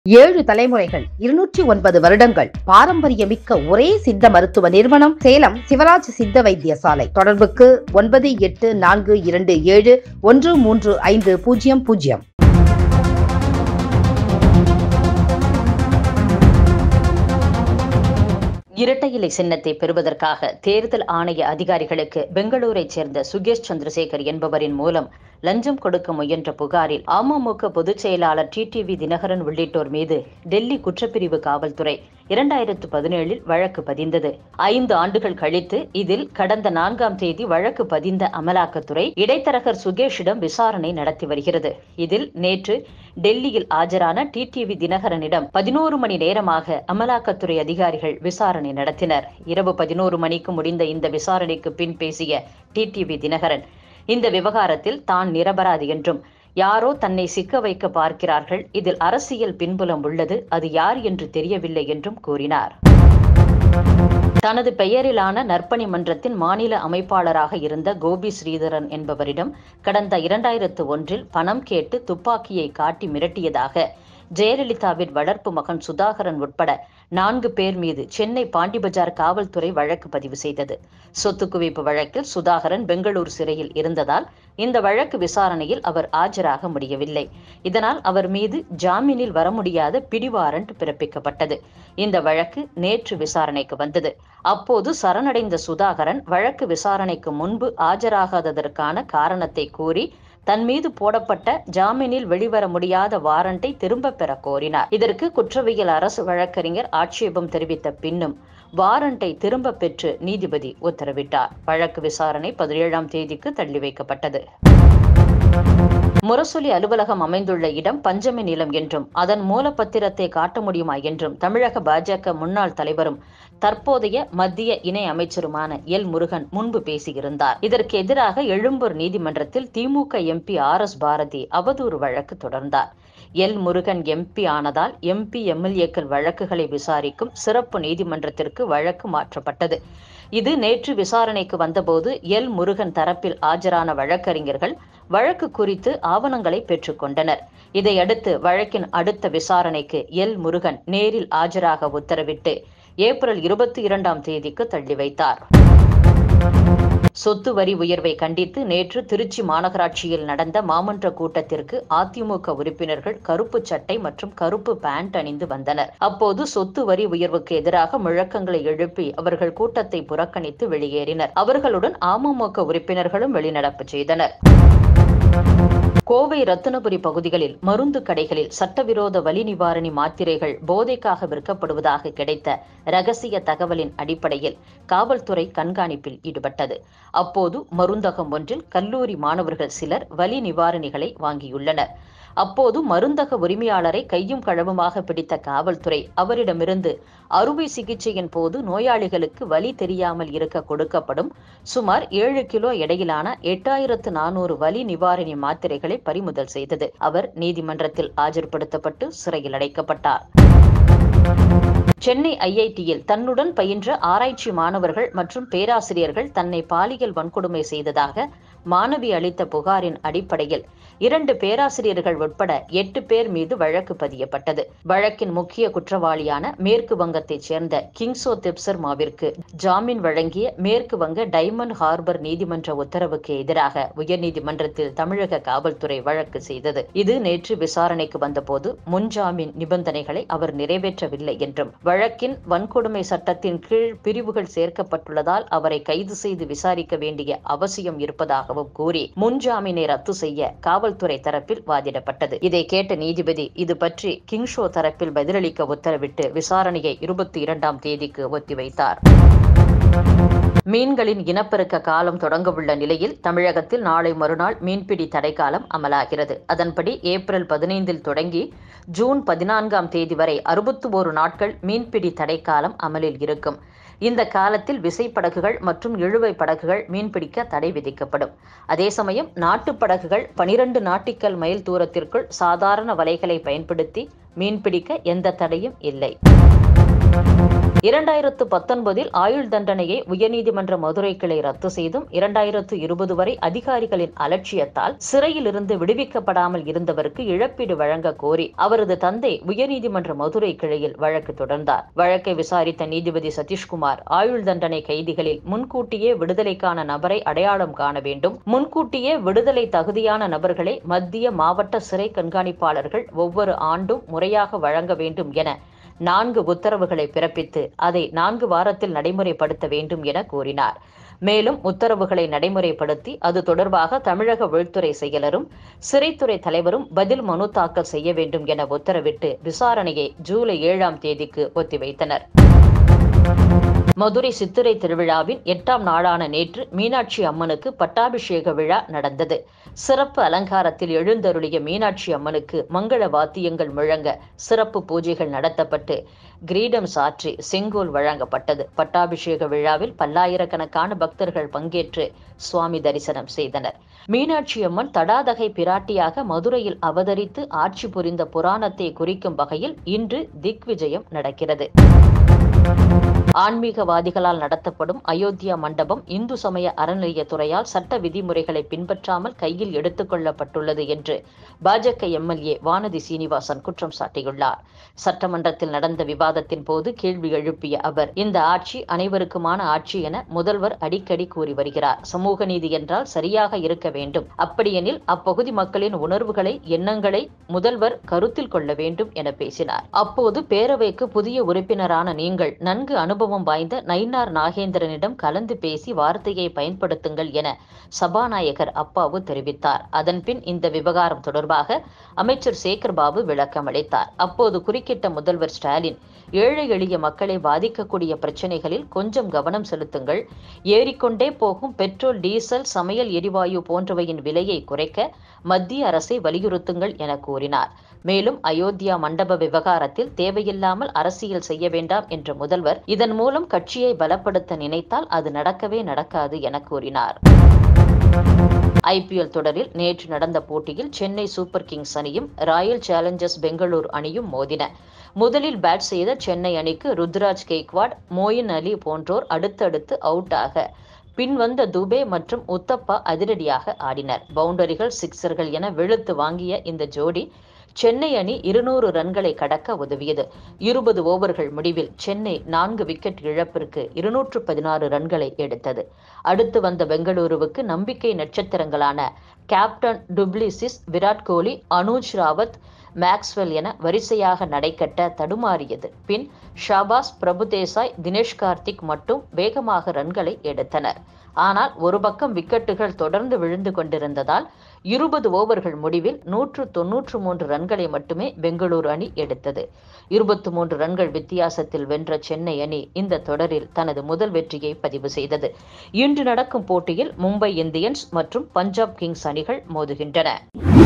ஏழு தலைமுறைகள் இருநூற்றி ஒன்பது வருடங்கள் பாரம்பரியமிக்க ஒரே சித்த மருத்துவ நிறுவனம் சேலம் சிவராஜ் சித்த வைத்தியசாலை தொடர்புக்கு ஒன்பது எட்டு நான்கு இரண்டு ஏழு ஒன்று மூன்று ஐந்து பூஜ்ஜியம் பூஜ்ஜியம் இரட்டை இலை சின்னத்தை பெறுவதற்காக தேர்தல் ஆணைய அதிகாரிகளுக்கு பெங்களூரைச் சேர்ந்த சுகேஷ் சந்திரசேகர் என்பவரின் மூலம் லஞ்சம் கொடுக்க முயன்ற புகாரில் அமமுக பொதுச் செயலாளர் டிடிவி தினகரன் உள்ளிட்டோர் மீது டெல்லி குற்றப்பிரிவு காவல்துறை இரண்டாயிரத்து பதினேழில் வழக்கு பதிந்தது ஐந்து ஆண்டுகள் கழித்து இதில் கடந்த நான்காம் தேதி வழக்கு பதிந்த அமலாக்கத்துறை இடைத்தரகர் சுகேஷிடம் விசாரணை நடத்தி வருகிறது இதில் நேற்று டெல்லியில் ஆஜரான டிடிவி தினகரனிடம் பதினோரு மணி நேரமாக அமலாக்கத்துறை அதிகாரிகள் விசாரணை நடத்தினர் இரவு பதினோரு மணிக்கு முடிந்த இந்த விசாரணைக்கு பின் பேசிய டிடிவி தினகரன் இந்த விவகாரத்தில் தான் நிரபராதி என்றும் யாரோ தன்னை சிக்க வைக்க பார்க்கிறார்கள் இதில் அரசியல் பின்புலம் உள்ளது அது யார் என்று தெரியவில்லை என்றும் கூறினார் தனது பெயரிலான நற்பணி மன்றத்தின் மாநில அமைப்பாளராக இருந்த கோபி ஸ்ரீதரன் என்பவரிடம் கடந்த இரண்டாயிரத்து ஒன்றில் பணம் கேட்டு துப்பாக்கியை காட்டி மிரட்டியதாக ஜெயலலிதாவின் வளர்ப்பு மகன் சுதாகரன் உட்பட நான்கு பேர் மீது சென்னை பாண்டிபஜார் காவல்துறை வழக்கு பதிவு செய்தது சொத்து குவிப்பு வழக்கில் சுதாகரன் பெங்களூர் சிறையில் இருந்ததால் இந்த வழக்கு விசாரணையில் அவர் ஆஜராக முடியவில்லை இதனால் அவர் மீது ஜாமீனில் வர முடியாத பிடிவாரண்ட் பிறப்பிக்கப்பட்டது இந்த வழக்கு நேற்று விசாரணைக்கு வந்தது அப்போது சரணடைந்த சுதாகரன் வழக்கு விசாரணைக்கு முன்பு ஆஜராகாததற்கான காரணத்தை கூறி தன் மீது போடப்பட்ட ஜாமீனில் வெளிவர முடியாத வாரண்டை திரும்ப பெற கோரினார் இதற்கு குற்றவியல் அரசு வழக்கறிஞர் ஆட்சேபம் தெரிவித்த பின்னும் வாரண்டை திரும்ப பெற்று நீதிபதி உத்தரவிட்டார் வழக்கு விசாரணை பதினேழாம் தேதிக்கு தள்ளி வைக்கப்பட்டது முரசொலி அலுவலகம் அமைந்துள்ள இடம் பஞ்சமி நிலம் என்றும் அதன் மூலப்பத்திரத்தை காட்ட முடியுமா என்றும் தமிழக பாஜக முன்னாள் தலைவரும் தற்போதைய மத்திய இணை அமைச்சருமான எல் முருகன் முன்பு பேசியிருந்தார் இதற்கு எதிராக எழும்பூர் நீதிமன்றத்தில் DMK MP R S Bharathi அவதூறு வழக்கு தொடர்ந்தார் எல் முருகன் எம்பி ஆனதால் எம்பி எம்எல்ஏக்கள் வழக்குகளை விசாரிக்கும் சிறப்பு நீதிமன்றத்திற்கு வழக்கு மாற்றப்பட்டது இது நேற்று விசாரணைக்கு வந்தபோது எல் முருகன் தரப்பில் ஆஜரான வழக்கறிஞர்கள் வழக்கு குறித்து ஆவணங்களை பெற்றுக்கொண்டனர் இதையடுத்து வழக்கின் அடுத்த விசாரணைக்கு எல் முருகன் நேரில் ஆஜராக உத்தரவிட்டு ஏப்ரல் இருபத்தி இரண்டாம் தேதிக்கு தள்ளி வைத்தார் சொத்து வரி உயர்வை கண்டித்து நேற்று திருச்சி மாநகராட்சியில் நடந்த மாமன்ற கூட்டத்திற்கு அதிமுக உறுப்பினர்கள் கருப்பு சட்டை மற்றும் கருப்பு பேண்ட் அணிந்து வந்தனர் அப்போது சொத்து வரி உயர்வுக்கு எதிராக முழக்கங்களை எழுப்பி அவர்கள் கூட்டத்தை புறக்கணித்து வெளியேறினர் அவர்களுடன் அமமுக உறுப்பினர்களும் வெளிநடப்பு செய்தனர் கோவை ரத்தினபுரி பகுதிகளில் மருந்து கடைகளில் சட்டவிரோத வலி நிவாரணி மாத்திரைகள் போதைக்காக விற்கப்படுவதாக கிடைத்த ரகசிய தகவலின் அடிப்படையில் காவல்துறை கண்காணிப்பில் ஈடுபட்டது அப்போது மருந்தகம் ஒன்றில் கல்லூரி மாணவர்கள் சிலர் வலி நிவாரணிகளை வாங்கியுள்ளனர் அப்போது மருந்தக உரிமையாளரை கையும் களவுமாக பிடித்த காவல்துறை அவரிடமிருந்து அறுவை சிகிச்சையின் போது நோயாளிகளுக்கு வலி தெரியாமல் இருக்க கொடுக்கப்படும் சுமார் ஏழு கிலோ எடையிலான எட்டாயிரத்து நானூறு வலி நிவாரணி மாத்திரைகளை பறிமுதல் செய்தது அவர் நீதிமன்றத்தில் ஆஜர்படுத்தப்பட்டு சிறையில் அடைக்கப்பட்டார் சென்னை ஐஐடியில் தன்னுடன் பயின்ற ஆராய்ச்சி மாணவர்கள் மற்றும் பேராசிரியர்கள் தன்னை பாலியல் வன்கொடுமை செய்ததாக மாணவி அளித்த புகாரின் அடிப்படையில் இரண்டு பேராசிரியர்கள் உட்பட எட்டு பேர் மீது வழக்கு பதியப்பட்டது வழக்கின் முக்கிய குற்றவாளியான மேற்கு வங்கத்தைச் சேர்ந்த கிங்சோ திப்சர்மாவிற்கு ஜாமீன் வழங்கிய மேற்கு வங்க டைமண்ட் ஹார்பர் நீதிமன்ற உத்தரவுக்கு எதிராக உயர்நீதிமன்றத்தில் தமிழக காவல்துறை வழக்கு செய்தது இது நேற்று விசாரணைக்கு வந்தபோது முன்ஜாமீன் நிபந்தனைகளை அவர் நிறைவேற்றவில்லை என்றும் வழக்கின் வன்கொடுமை சட்டத்தின் கீழ் பிரிவுகள் சேர்க்கப்பட்டுள்ளதால் அவரை கைது செய்து விசாரிக்க வேண்டிய அவசியம் இருப்பதாகவும் கூறி முன்ஜாமீனை ரத்து செய்ய காவல்துறை தரப்பில் வாதிடப்பட்டது இதை கேட்ட நீதிபதி இது பற்றி கிங்ஷோ தரப்பில் பதிலளிக்க உத்தரவிட்டு விசாரணையை இருபத்தி இரண்டாம் தேதிக்கு ஒத்திவைத்தார் மீன்களின் இனப்பெருக்க காலம் தொடங்கவுள்ள நிலையில் தமிழகத்தில் நாளை மறுநாள் மீன்பிடி தடைக்காலம் அமலாகிறது அதன்படி ஏப்ரல் பதினைந்தில் தொடங்கி ஜூன் பதினான்காம் தேதி வரை அறுபத்தி ஓரு நாட்கள் மீன்பிடி தடைக்காலம் அமலில் இருக்கும் இந்த காலத்தில் விசைப்படகுகள் மற்றும் இழுவை படகுகள் மீன்பிடிக்க தடை விதிக்கப்படும் அதே சமயம் நாட்டுப் படகுகள் பனிரெண்டு நாட்டிக்கல் மைல் தூரத்திற்குள் சாதாரண வலைகளை பயன்படுத்தி மீன்பிடிக்க எந்த தடையும் இல்லை இரண்டாயிரத்து பத்தொன்பதில் ஆயுள் தண்டனையை உயர்நீதிமன்ற மதுரை கிளை ரத்து செய்தும் இரண்டாயிரத்து இருபது வரை அதிகாரிகளின் அலட்சியத்தால் சிறையில் இருந்து விடுவிக்கப்படாமல் இருந்தவருக்கு இழப்பீடு வழங்க கோரி அவரது தந்தை உயர்நீதிமன்ற மதுரை கிளையில் வழக்கு தொடர்ந்தார் வழக்கை விசாரித்த நீதிபதி சதீஷ்குமார் ஆயுள் தண்டனை கைதிகளில் முன்கூட்டியே விடுதலைக்கான நபரை அடையாளம் காண வேண்டும் முன்கூட்டியே விடுதலை தகுதியான நபர்களை மத்திய மாவட்ட சிறை கண்காணிப்பாளர்கள் ஒவ்வொரு ஆண்டும் முறையாக வழங்க வேண்டும் என நான்கு உத்தரவுகளை பிறப்பித்து அதை நான்கு வாரத்தில் நடைமுறைப்படுத்த வேண்டும் என கூறினார் மேலும் உத்தரவுகளை நடைமுறைப்படுத்தி அது தொடர்பாக தமிழக உள்துறை செயலரும் சிறைத்துறை தலைவரும் பதில் மனு தாக்கல் செய்ய வேண்டும் என உத்தரவிட்டு விசாரணையை ஜூலை ஏழாம் தேதிக்கு ஒத்திவைத்தனர் மதுரை சித்திரை திருவிழாவின் எட்டாம் நாளான நேற்று மீனாட்சி அம்மனுக்கு பட்டாபிஷேக விழா நடந்தது சிறப்பு அலங்காரத்தில் எழுந்தருளிய மீனாட்சி அம்மனுக்கு மங்கள வாத்தியங்கள் முழங்க சிறப்பு பூஜைகள் நடத்தப்பட்டு கிரீடம் சாற்றி செங்கோல் வழங்கப்பட்டது பட்டாபிஷேக விழாவில் பல்லாயிரக்கணக்கான பக்தர்கள் பங்கேற்று சுவாமி தரிசனம் செய்தனர் மீனாட்சி அம்மன் தடாதகை பிராட்டியாக மதுரையில் அவதரித்து ஆட்சி புரிந்த புராணத்தை குறிக்கும் வகையில் இன்று திக்விஜயம் நடக்கிறது ஆன்மீகவாதிகளால் நடத்தப்படும் அயோத்தியா மண்டபம் இந்து சமய அறநிலையத்துறையால் சட்ட விதிமுறைகளை பின்பற்றாமல் கையில் எடுத்துக் கொள்ளப்பட்டுள்ளது என்று பாஜக எம்எல்ஏ வானதி சீனிவாசன் குற்றம் சாட்டியுள்ளார் சட்டமன்றத்தில் நடந்த விவாதத்தின் போது கேள்வி எழுப்பிய அவர் இந்த ஆட்சி அனைவருக்குமான ஆட்சி என முதல்வர் அடிக்கடி கூறி வருகிறார் சமூக நீதி என்றால் சரியாக இருக்க வேண்டும் அப்படியெனில் அப்பகுதி மக்களின் உணர்வுகளை எண்ணங்களை முதல்வர் கருத்தில் கொள்ள வேண்டும் என பேசினார் அப்போது பேரவைக்கு புதிய உறுப்பினரான நீங்கள் நன்கு அனுபவம் வாய்ந்த நயினார் நாகேந்திரனிடம் கலந்து பேசி வார்த்தையை பயன்படுத்துங்கள் என சபாநாயகர் அப்பாவு தெரிவித்தார் அதன்பின் இந்த விவகாரம் தொடர்பாக அமைச்சர் சேகர் பாபு விளக்கம் அளித்தார் அப்போது குறுக்கிட்ட முதல்வர் ஸ்டாலின் ஏழை எளிய மக்களை பாதிக்கக்கூடிய பிரச்சனைகளில் கொஞ்சம் கவனம் செலுத்துங்கள் ஏறிக்கொண்டே போகும் பெட்ரோல் டீசல் சமையல் எரிவாயு போன்றவையின் விலையை குறைக்க மத்திய அரசை வலியுறுத்துங்கள் என கூறினார் மேலும் அயோத்தியா மண்டப விவகாரத்தில் தேவையில்லாமல் அரசியல் செய்ய வேண்டாம் என்ற முதல்வர் இதன் மூலம் கட்சியை பலப்படுத்த நினைத்தால் அது நடக்கவே நடக்காது என கூறினார் ஐபிஎல் தொடரில் நேற்று நடந்த போட்டியில் சென்னை சூப்பர் கிங்ஸ் அணியும் ராயல் சேலஞ்சர்ஸ் பெங்களூர் அணியும் மோதின முதலில் பேட் செய்த சென்னை அணிக்கு ருத்ராஜ் கெய்க்வாட் மோயின் அலி போன்றோர் அடுத்தடுத்து அவுட் ஆக பின்வந்த துபே மற்றும் உத்தப்பா அதிரடியாக ஆடினர் பவுண்டரிகள் சிக்சர்கள் என வெளுத்து வாங்கிய இந்த ஜோடி சென்னை அணி இருநூறு ரன்களை கடக்க உதவியது இருபது ஓவர்கள் முடிவில் சென்னை நான்கு விக்கெட் இழப்பிற்கு இருநூற்று பதினாறு ரன்களை எடுத்தது அடுத்து வந்த பெங்களூருவுக்கு நம்பிக்கை நட்சத்திரங்களான captain du Plessis Virat Kohli Anuj Rawat Maxwell என வரிசையாக நடைக்கட்ட தடுமாறியது பின் ஷாபாஸ் பிரபுதேசாய் தினேஷ் கார்த்திக் மட்டும் வேகமாக ரன்களை எடுத்தனர் ஆனால் ஒரு பக்கம் விக்கெட்டுகள் தொடர்ந்து விழுந்து கொண்டிருந்ததால் இருபது ஓவர்கள் முடிவில் நூற்று தொன்னூற்று மூன்று ரன்களை மட்டுமே பெங்களூரு அணி எடுத்தது இருபத்தி மூன்று ரன்கள் வித்தியாசத்தில் வென்ற சென்னை அணி இந்த தொடரில் தனது முதல் வெற்றியை பதிவு செய்தது இன்று நடக்கும் போட்டியில் மும்பை இந்தியன்ஸ் மற்றும் பஞ்சாப் கிங்ஸ் அணிகள் மோதுகின்றன